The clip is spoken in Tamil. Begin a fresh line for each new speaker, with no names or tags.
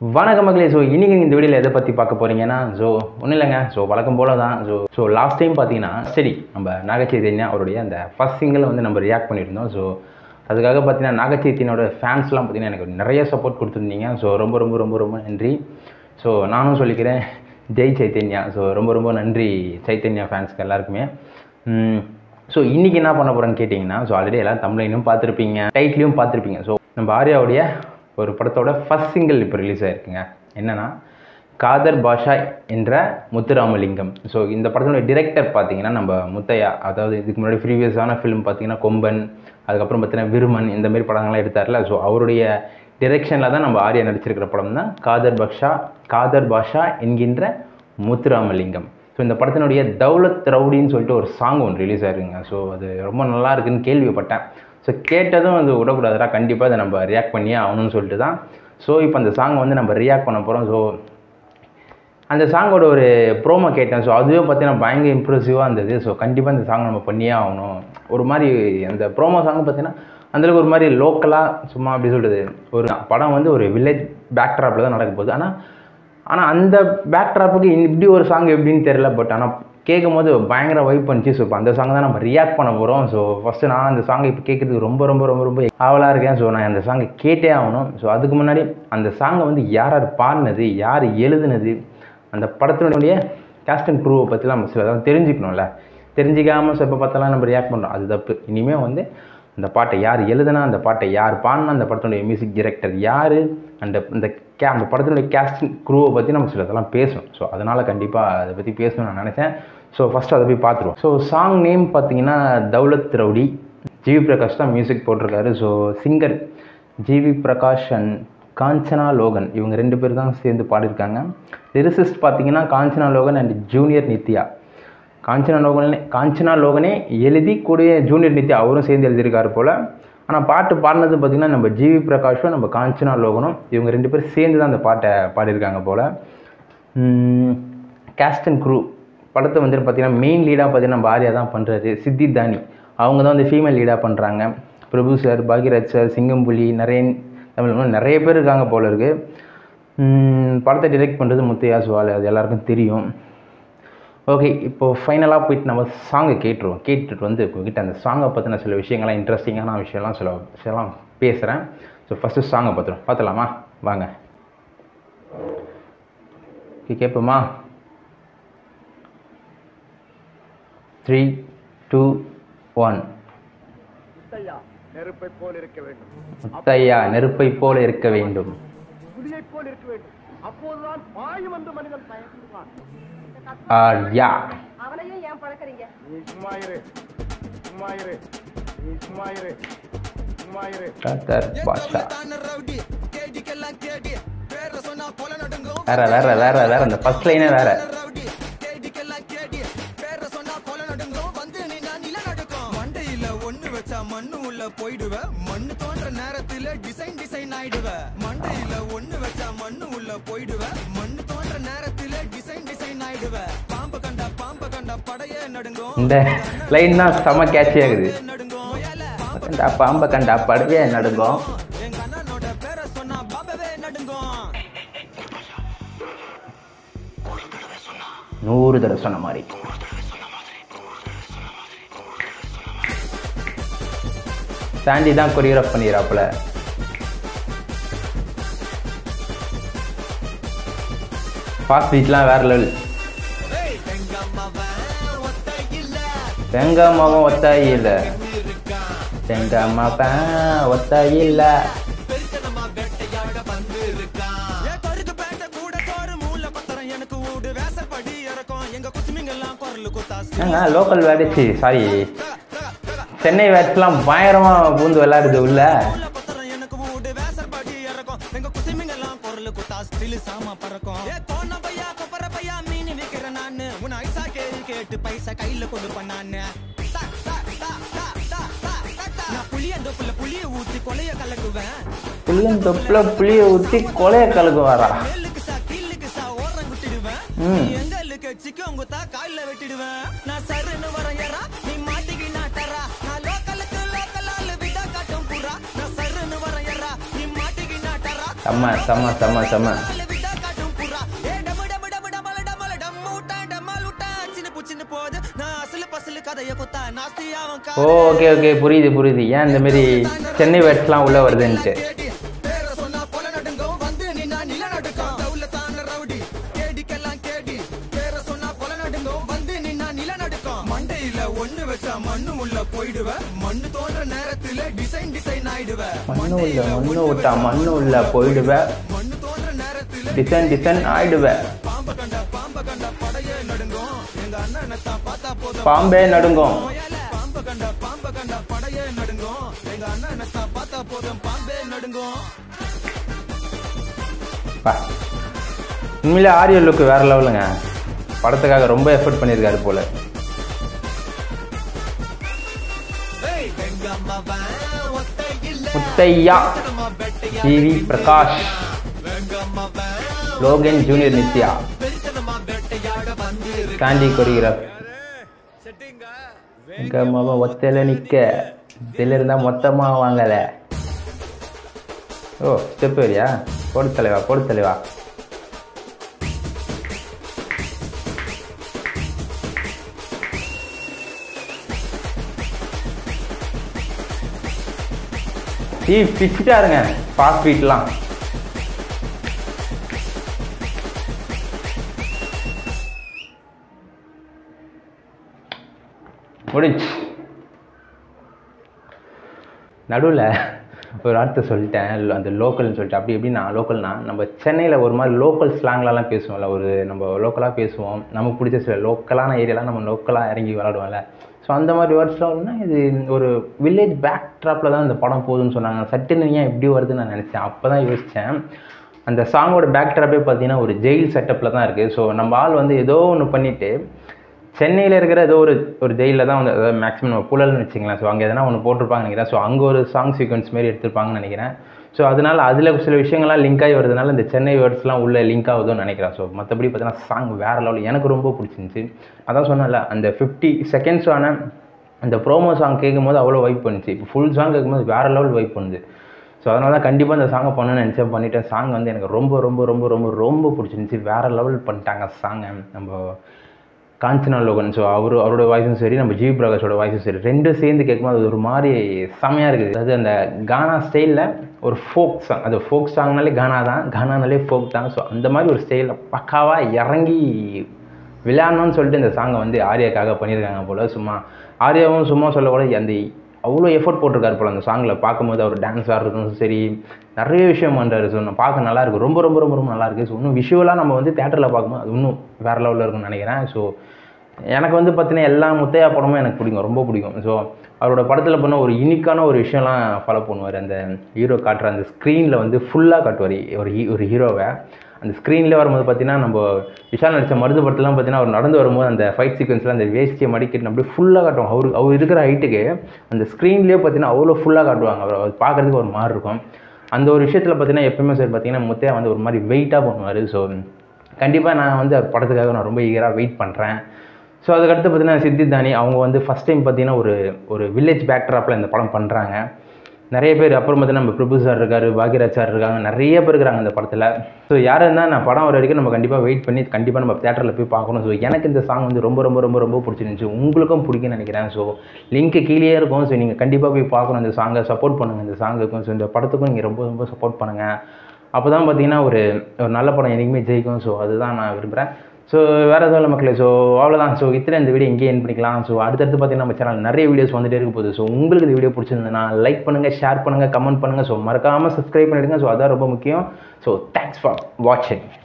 வணக்கம் மக்களே ஸோ இன்றைக்கி இந்த வீடியோவில் எதை பற்றி பார்க்க போகிறீங்கன்னா ஸோ ஒன்றும் இல்லைங்க ஸோ வழக்கம் போல தான் ஸோ ஸோ லாஸ்ட் டைம் பார்த்தீங்கன்னா சரி நம்ம நாகச்சைத்தன்யா அவருடைய அந்த ஃபர்ஸ்ட் சிங்கிள் வந்து நம்ம ரியாக்ட் பண்ணியிருந்தோம் ஸோ அதுக்காக பார்த்தீங்கன்னா நாகச்சைத்தன்யோட ஃபேன்ஸ்லாம் பார்த்தீங்கன்னா எனக்கு நிறைய சப்போர்ட் கொடுத்துருந்தீங்க ஸோ ரொம்ப ரொம்ப ரொம்ப ரொம்ப நன்றி ஸோ நானும் சொல்லிக்கிறேன் ஜெய் சைத்தன்யா ஸோ ரொம்ப ரொம்ப நன்றி சைத்தன்யா ஃபேன்ஸ்க்கு எல்லாருக்குமே ஸோ இன்றைக்கி என்ன பண்ண போகிறேன்னு கேட்டிங்கன்னா ஸோ ஆல்ரெடி எல்லாம் தமிழையும் பார்த்துருப்பீங்க டைட்லையும் பார்த்துருப்பீங்க ஸோ நம்ம ஆர்யாவுடைய ஒரு படத்தோட ஃபர்ஸ்ட் சிங்கிள் இப்போ ரிலீஸ் ஆயிருக்குங்க என்னன்னா காதர் பாஷா என்ற முத்துராமலிங்கம் ஸோ இந்த படத்தோட டிரெக்டர் பார்த்தீங்கன்னா நம்ம முத்தையா அதாவது இதுக்கு முன்னாடி ப்ரீவியஸான ஃபிலிம் பார்த்தீங்கன்னா கொம்பன் அதுக்கப்புறம் பார்த்தீங்கன்னா விருமன் இந்த மாதிரி படங்கள்லாம் எடுத்தார்ல ஸோ அவருடைய டிரெக்ஷனில் தான் நம்ம ஆர்யா நடிச்சிருக்கிற படம் தான் காதர் பாஷா காதர் பாஷா என்கின்ற முத்துராமலிங்கம் ஸோ இந்த படத்தினுடைய தௌலத் ரவுடின்னு சொல்லிட்டு ஒரு சாங் ஒன்று ரிலீஸ் ஆயிருக்குங்க ஸோ அது ரொம்ப நல்லா இருக்குன்னு கேள்விப்பட்டேன் ஸோ கேட்டதும் அது விடக்கூடாதுடா கண்டிப்பாக அதை நம்ம ரியாக்ட் பண்ணியே ஆகணும்னு சொல்லிட்டு தான் ஸோ இப்போ அந்த சாங் வந்து நம்ம ரியாக்ட் பண்ண போகிறோம் ஸோ அந்த சாங்கோட ஒரு ப்ரோமோ கேட்டேன் ஸோ அதுவே பார்த்தீங்கன்னா பயங்கர இம்ப்ரெசிவாக இருந்தது ஸோ கண்டிப்பாக இந்த சாங் நம்ம பண்ணியே ஆகணும் ஒரு மாதிரி அந்த ப்ரோமோ சாங் பார்த்தீங்கன்னா அந்தளவுக்கு ஒரு மாதிரி லோக்கலாக சும்மா அப்படி சொல்கிறது ஒரு படம் வந்து ஒரு வில்லேஜ் பேக்ட்ராப்பில் தான் நடக்க போகுது ஆனால் ஆனால் அந்த பேக்ட்ராப்புக்கு இப்படி ஒரு சாங் எப்படின்னு தெரில பட் ஆனால் கேட்கும் போது பயங்கர வைப் பண்ணிச்சு ஸோ இப்போ அந்த சாங் தான் நம்ம ரியாக்ட் பண்ண போகிறோம் ஸோ ஃபஸ்ட்டு நான் அந்த சாங்கை இப்போ கேட்குறதுக்கு ரொம்ப ரொம்ப ரொம்ப ரொம்ப ஆவலாக இருக்கேன் ஸோ நான் அந்த சாங்கை கேட்டே ஆகணும் ஸோ அதுக்கு முன்னாடி அந்த சாங்கை வந்து யார் யார் பாடினது யார் எழுதுனது அந்த படத்தினுடைய கேஸ்ட் அண்ட் க்ரூவை பற்றிலாம் நம்ம சில தெரிஞ்சுக்கணும்ல தெரிஞ்சிக்காமல் ஸோ இப்போ பார்த்தாலாம் நம்ம ரியாக்ட் பண்ணுறோம் அது தப்பு இனிமேல் வந்து அந்த பாட்டை யார் எழுதுனா அந்த பாட்டை யார் பாடினா அந்த படத்தினுடைய மியூசிக் டைரக்டர் யார் அந்த இந்த கே அந்த படத்தினுடைய கேஸ்டிங் க்ரூவை பற்றி நம்ம சிலதெல்லாம் பேசணும் ஸோ அதனால் கண்டிப்பாக அதை பற்றி பேசணும்னு நான் நினச்சேன் ஸோ ஃபஸ்ட்டு அதை போய் பார்த்துருவோம் ஸோ சாங் நேம் பார்த்தீங்கன்னா தௌலத் ரவுடி ஜிவி பிரகாஷ் தான் மியூசிக் போட்டிருக்காரு so singer GV Prakash and Kanchana Logan இவங்க ரெண்டு பேர் தான் சேர்ந்து பாடியிருக்காங்க லிரிசிஸ்ட் பார்த்தீங்கன்னா காஞ்சனா லோகன் அண்ட் ஜூனியர் நித்யா காஞ்சனா லோகனே காஞ்சனா லோகனே எழுதி கூடிய ஜூனியர் நித்யா அவரும் சேர்ந்து எழுதியிருக்காரு போல் ஆனால் பாட்டு பாடினது பார்த்திங்கன்னா நம்ம ஜிவி பிரகாஷும் நம்ம காஞ்சனா லோகனும் இவங்க ரெண்டு பேரும் சேர்ந்து தான் அந்த பாட்டை பாடியிருக்காங்க போல் கேஸ்ட் அண்ட் க்ரூ படத்தை வந்துட்டு பார்த்திங்கன்னா மெயின் லீடாக பார்த்தீங்கன்னா நம்ம ஆர்யா தான் பண்ணுறாரு சித்தி தானி அவங்க தான் வந்து ஃபீமேல் லீடாக பண்ணுறாங்க பிரபு சார் பாக்யராஜ் சார் சிங்கம்புலி நரேன் தமிழ் நிறைய பேர் இருக்காங்க போல இருக்குது படத்தை டிரெக்ட் பண்ணுறது முத்தையா சுவால் அது எல்லாருக்கும் தெரியும் ஓகே இப்போது ஃபைனலாக போயிட்டு நம்ம சாங்கை கேட்டுருவோம் கேட்டுட்டு வந்து உங்ககிட்ட அந்த சாங்கை பற்றின சில விஷயங்கள்லாம் இன்ட்ரெஸ்டிங்கான விஷயம்லாம் சில விஷயம்லாம் பேசுகிறேன் ஸோ ஃபஸ்ட்டு சாங்கை பார்த்துருவோம் பார்த்துலாமா வாங்க ஓகே கேட்போமா த்ரீ டூ ஒன்
முத்தையா நெருப்பை போல் இருக்க வேண்டும்
முத்தையா நெருப்பை போல இருக்க வேண்டும்
புலியை போல் இருக்க வேண்டும் அப்போதுதான் பாயும் என்று மனிதன் பயப்படுவான்
ஆர்யா
அவனையும் ஏன் பழக்கறீங்க
நீ சும்மா இரு சும்மா இரு நீ சும்மா இரு சும்மா இரு
கதர் பாஷா வேற வேற வேற வேற அந்த ஃபர்ஸ்ட் லைனே வேற
மண்டையில ஒண்ணு வச்சா மண்ணு உள்ள போயிடுவ மண்ணு தோன்ற நேரத்துல டிசைன் டிசைன் ஆயிடுவ மண்டையில ஒண்ணு வச்சா மண்ணு உள்ள போயிடுவ மண்ணு தோன்ற நேரத்துல டிசைன் டிசைன் ஆயிடுவ பாம்பு கண்டா பாம்பு கண்டா படைய நடுங்கும்
இந்த லைன் தான் செம கேட்சி ஆகுது
நடுங்கும் ஏல,
கண்டா பாம்பை கண்டா படவே நடுங்கும்
எங்க அண்ணனோட பேரை சொன்னா பாபவே நடுங்கும்
நூறு தடவை சொன்ன மாதிரி சாண்டி தான் கொரியோகிராஃப் பண்ணிடுறாப்புல ஃபாஸ்ட் பீட்லாம் வேற லெவல்
எங்க அம்மாவன் ஒத்த இல்ல
எங்க மகன் ஒத்தாயில்ல
இருக்கான்
எங்க மகன் ஒத்தாயில்ல
பெருக்கனமா வேட்டையாட வந்து இருக்கான் என் கருக்கு பேட்ட கூட சோறு மூல பத்திரம் எனக்கு ஊடு வேசப்படி இறக்கும் எங்க குசுமிங்கெல்லாம் குரல் குத்தாசு
ஏங்க லோக்கல் வேடிச்சு சாரி சென்னை வேட்ஸ்லாம் பயங்கரமாக பூந்து விளையாடுது உள்ள
மூல பத்திரம் எனக்கு ஊடு வேசப்படி இறக்கும் எங்க குசுமிங்கெல்லாம் குரல் குத்தாசு திலு சாமா பறக்கும் ஏ தோண பையா கொப்பர பையா மீன் விக்கிற நானு உன் ஐசா கேள்வி கேட்டு பைசா கையில கொண்டு பண்ணான்னு நான் புளியந்தோப்புல புளிய ஊத்தி கொலைய கலக்குவேன்
புளியந்தொப்புல புளியை ஊற்றி கொலையை கலக்கு வரா
மேலுக்கு சா கீழுக்கு சா ஓரம் குத்திடுவேன்
ம்.
நீ எங்களுக்கு சிக்கம் குத்தா கால்ல வெட்டிடுவேன் நான் சருன்னு வரேன் யாரா நீ மாட்டிக்கு நாட்டரா நான் லோக்கலுக்கு லோக்கல் ஆளு விடா காட்டும் புறா நான் சருன்னு வரேன் யாரா நீ மாட்டிக்கு நாட்டரா
செம்ம செம்ம செம்ம செம்ம
விட்டா காட்டும் புறா ஏ டமு டமு டமு டமல டமல டம்மு விட்டா டம்மால் விட்டா சின்ன புச்சின்னு போது நான் அசலு பசலு கதைய குத்தா நாஸ்தி அவன் கா
ஓ ஓகே ஓகே புரியுது புரியுது ஏன் இந்த மாதிரி சென்னை வேர்ட்ஸ்லாம் உள்ளே வருதுன்ட்டு
கேடி பேர சொன்னா கொலை நடுங்கும் வந்து நின்னா நில நடுக்கம் தவுல தான ரவுடி கேடிக்கெல்லாம் கேடி பேர சொன்னா கொலை நடுங்கும் வந்து நின்னா நில நடுக்கம் மண்டையில ஒண்ணு வச்சா மண்ணு உள்ள போயிடுவ மண்ணு தோன்ற நேரத்துல டிசைன் டிசைன் ஆயிடுவ
மண்ணு உள்ள மண்ணு விட்டா மண்ணு உள்ள போயிடுவேன்
மண்ணு தோன்ற நேரத்துல
டிசைன் டிசைன் ஆயிடுவேன்
பாம்ப கண்ட பாம்ப கண்ட படையே நடுங்கும் எங்க அண்ணனை தான் பார்த்தா போதும்
பாம்பே நடுங்கும்
பாம்ப கண்ட பாம்ப கண்ட படையே நடுங்கும் எங்க அண்ணனை தான் பார்த்தா போதும் பாம்பே நடுங்கும்
பா உண்மையிலே ஆரியோ லுக் வேற லெவலுங்க படத்துக்காக ரொம்ப எஃபர்ட் பண்ணியிருக்காரு போல முத்தையா டிவி பிரகாஷ் லோகன் ஜூனியர் நித்யா காண்டி கொரியோகிராஃப் எங்க மாமா ஒத்தையில நிக்க இதுல இருந்தா மொத்தமா வாங்கல ஓ ஸ்டெப் வரியா போடு தலைவா போடு தலைவா டீ பிச்சுட்டாருங்க ஃபாஸ்ட் ஃபீட்லாம் முடிச்சு நடுவில் ஒரு வார்த்தை சொல்லிட்டேன் இல்ல அந்த லோக்கல்னு சொல்லிட்டு அப்படி எப்படின்னா லோக்கல்னா நம்ம சென்னையில் ஒரு மாதிரி லோக்கல் ஸ்லாங்லலாம் பேசுவோம்ல ஒரு நம்ம லோக்கலாக பேசுவோம் நமக்கு பிடிச்ச சில லோக்கலான ஏரியாலாம் நம்ம லோக்கலாக இறங்கி விளாடுவோம்ல ஸோ அந்த மாதிரி வேர்ட்ஸ்லாம் இது ஒரு வில்லேஜ் பேக் ட்ராப்பில் தான் இந்த படம் போகுதுன்னு சொன்னாங்க சட்டுன்னு ஏன் எப்படி வருதுன்னு நான் நினச்சேன் அப்போ தான் யோசித்தேன் அந்த சாங்கோட பேக் ட்ராப்பே பார்த்தீங்கன்னா ஒரு ஜெயில் செட்டப்பில் தான் இருக்குது ஸோ நம்ம ஆள் வந்து ஏதோ ஒன்று பண்ணிவிட்டு சென்னையில் இருக்கிற ஏதோ ஒரு ஒரு ஜெயிலில் தான் வந்து அதாவது மேக்ஸிமம் நம்ம புழல்னு வச்சுங்களேன் ஸோ அங்கே எதனா ஒன்று போட்டிருப்பாங்கன்னு நினைக்கிறேன் ஸோ அங்கே ஒரு சாங் சீக்வன்ஸ் மாரி எடுத்திருப்பாங்கன்னு நினைக்கிறேன் ஸோ அதனால் அதில் சில விஷயங்கள்லாம் லிங்க் ஆகி வருதுனால இந்த சென்னை வேர்ட்ஸ்லாம் உள்ள லிங்க் ஆகுதுன்னு நினைக்கிறேன் ஸோ மற்றபடி பார்த்தீங்கன்னா சாங் வேறு லெவல் எனக்கு ரொம்ப பிடிச்சிருந்துச்சி அதான் சொன்னேன்ல அந்த ஃபிஃப்டி செகண்ட்ஸ் ஆன அந்த ப்ரோமோ சாங் கேட்கும்போது அவ்வளோ வைப் பண்ணுச்சு இப்போ ஃபுல் சாங் கேட்கும்போது வேறு லெவல் வைப் பண்ணுது ஸோ அதனால தான் கண்டிப்பாக இந்த சாங்கை பண்ணணும்னு நினச்சேன் பண்ணிட்டேன் சாங் வந்து எனக்கு ரொம்ப ரொம்ப ரொம்ப ரொம்ப ரொம்ப பிடிச்சிருந்துச்சி வேறு லெவல் பண்ணிட்டாங்க சாங்கை நம்ம காஞ்சனா லோகன் ஸோ அவரு அவரோட வாய்ஸும் சரி நம்ம ஜி பிரகாஷோட வாய்ஸும் சரி ரெண்டும் சேர்ந்து கேட்கும்போது அது ஒரு மாதிரி செமையாக இருக்குது அதாவது அந்த கானா ஸ்டைலில் ஒரு ஃபோக் சாங் அது ஃபோக் சாங்னாலே கானா தான் கானானாலே ஃபோக் தான் ஸோ அந்த மாதிரி ஒரு ஸ்டைலில் பக்காவாக இறங்கி விளையாடணும்னு சொல்லிட்டு இந்த சாங்கை வந்து ஆர்யாக்காக பண்ணியிருக்காங்க போல் சும்மா ஆர்யாவும் சும்மா சொல்லக்கூட அந்த அவ்வளோ எஃபோர்ட் போட்டிருக்காரு போல் அந்த சாங்கில் பார்க்கும்போது அவர் டான்ஸ் ஆடுறதும் சரி நிறைய விஷயம் பண்ணுறாரு ஸோ நான் பார்க்க நல்லா இருக்கு ரொம்ப ரொம்ப ரொம்ப ரொம்ப நல்லா இருக்கு ஸோ இன்னும் விஷுவலாக நம்ம வந்து தேட்டரில் பார்க்கும்போது அது இன்னும் வேறு லெவலில் இருக்கும்னு நினைக்கிறேன் ஸோ எனக்கு வந்து பார்த்தீங்கன்னா எல்லா முத்தையா படமும் எனக்கு பிடிக்கும் ரொம்ப பிடிக்கும் ஸோ அவரோட படத்தில் பண்ண ஒரு யூனிக்கான ஒரு விஷயம்லாம் ஃபாலோ பண்ணுவார் அந்த ஹீரோ காட்டுற அந்த ஸ்க்ரீனில் வந்து ஃபுல்லாக காட்டுவார் ஒரு ஹீ ஒரு ஹீரோவை அந்த ஸ்க்ரீனில் வரும்போது பார்த்தீங்கன்னா நம்ம விஷால் நடித்த மருது படத்துலாம் பார்த்தீங்கன்னா அவர் நடந்து வரும்போது அந்த ஃபைட் சீக்வன்ஸில் அந்த வேஸ்டியை மடிக்கிட்டு அப்படியே ஃபுல்லாக காட்டுவாங்க அவர் அவர் இருக்கிற ஹைட்டுக்கு அந்த ஸ்க்ரீன்லேயே பார்த்தீங்கன்னா அவ்வளோ ஃபுல்லாக காட்டுவாங்க அவர் அவர் பார்க்குறதுக்கு ஒரு மாதிரி இருக்கும் அந்த ஒரு விஷயத்தில் பார்த்தீங்கன்னா எப்பயுமே சார் பார்த்தீங்கன்னா முத்தையா வந்து ஒரு மாதிரி வெயிட்டாக பண்ணுவார் ஸோ கண்டிப்பாக நான் வந்து அவர் படத்துக்காக நான் ரொம்ப ஈகராக வெயிட் பண்ணுறேன் ஸோ அதுக்கடுத்து பார்த்தீங்கன்னா சித்தி தானி அவங்க வந்து ஃபஸ்ட் டைம் பார்த்தீங்கன்னா ஒரு ஒரு வில்லேஜ் பேக்ட்ராப்பில் இந்த படம் பண்ணுறாங்க நிறைய பேர் அப்புறம் பார்த்தீங்கன்னா நம்ம பிரபு சார் இருக்காரு பாக்யராஜ் சார் இருக்காங்க நிறைய பேர் இருக்கிறாங்க இந்த படத்தில் ஸோ யாராக இருந்தால் நான் படம் வர வரைக்கும் நம்ம கண்டிப்பாக வெயிட் பண்ணி கண்டிப்பாக நம்ம தேட்டரில் போய் பார்க்கணும் ஸோ எனக்கு இந்த சாங் வந்து ரொம்ப ரொம்ப ரொம்ப ரொம்ப பிடிச்சிருந்துச்சு உங்களுக்கும் பிடிக்கும்னு நினைக்கிறேன் ஸோ லிங்க் கீழே இருக்கும் ஸோ நீங்கள் கண்டிப்பாக போய் பார்க்கணும் இந்த சாங்கை சப்போர்ட் பண்ணுங்கள் இந்த சாங்குக்கும் ஸோ இந்த படத்துக்கும் நீங்கள் ரொம்ப ரொம்ப சப்போர்ட் பண்ணுங்கள் அப்போ தான் பார்த்தீங்கன்னா ஒரு ஒரு நல்ல படம் என்றைக்குமே ஜெயிக்கும் ஸோ அதுதான் நான் விரும்புகிறேன் ஸோ வேறு எதுவும் இல்லை மக்களே ஸோ அவ்வளோதான் ஸோ இத்தனை இந்த வீடியோ இங்கேயே என் பண்ணிக்கலாம் ஸோ அடுத்தடுத்து பார்த்தீங்கன்னா நம்ம சேனல் நிறைய வீடியோஸ் வந்துட்டே இருக்க போகுது ஸோ உங்களுக்கு இந்த வீடியோ பிடிச்சிருந்ததுன்னா லைக் பண்ணுங்கள் ஷேர் பண்ணுங்கள் கமெண்ட் பண்ணுங்கள் ஸோ மறக்காமல் சப்ஸ்கிரைப் பண்ணிடுங்க ஸோ அதான் ரொம்ப முக்கியம் ஸோ தேங்க்ஸ் ஃபார் வாட்சிங்